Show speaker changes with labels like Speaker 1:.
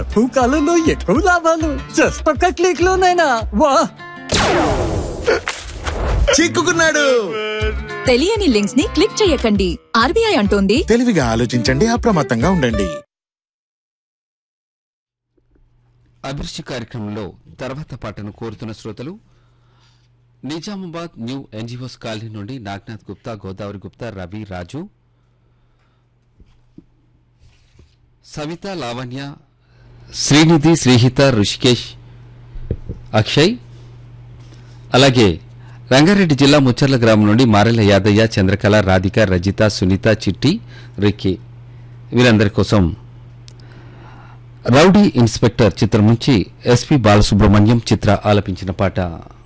Speaker 1: ఎక్కువ కాలంలో ఎక్కువ లాభాలు జస్ట్ ఒక్క క్లిక్ లోనైనా వా
Speaker 2: చిక్కుకున్నాడు
Speaker 3: తెలియని లింక్స్ ని క్లిక్ చేయకండి ఆర్బీఐ అంటోంది
Speaker 2: తెలివిగా ఆలోచించండి అప్రమత్తంగా ఉండండి
Speaker 4: అభిరుచి కార్యక్రమంలో తర్వాత పాటను కోరుతున్న శ్రోతలు నిజామాబాద్ న్యూ ఎన్జిఓస్ కాలనీ నుండి నాగ్నాథ్ గుప్తా గోదావరి గుప్తా రవి రాజు సవిత లావణ్య శ్రీనిధి శ్రీహిత ఋషికేష్ అక్షయ్ అలాగే రంగారెడ్డి జిల్లా ముచ్చర్ల గ్రామం నుండి మారెల యాదయ్య చంద్రకళ రాధిక రజిత సునీత చిట్టి రిక్కి వీరందరి కోసం రౌడీ ఇన్స్పెక్టర్ చిత్రం నుంచి ఎస్పి బాలసుబ్రహ్మణ్యం చిత్ర ఆలపించిన పాట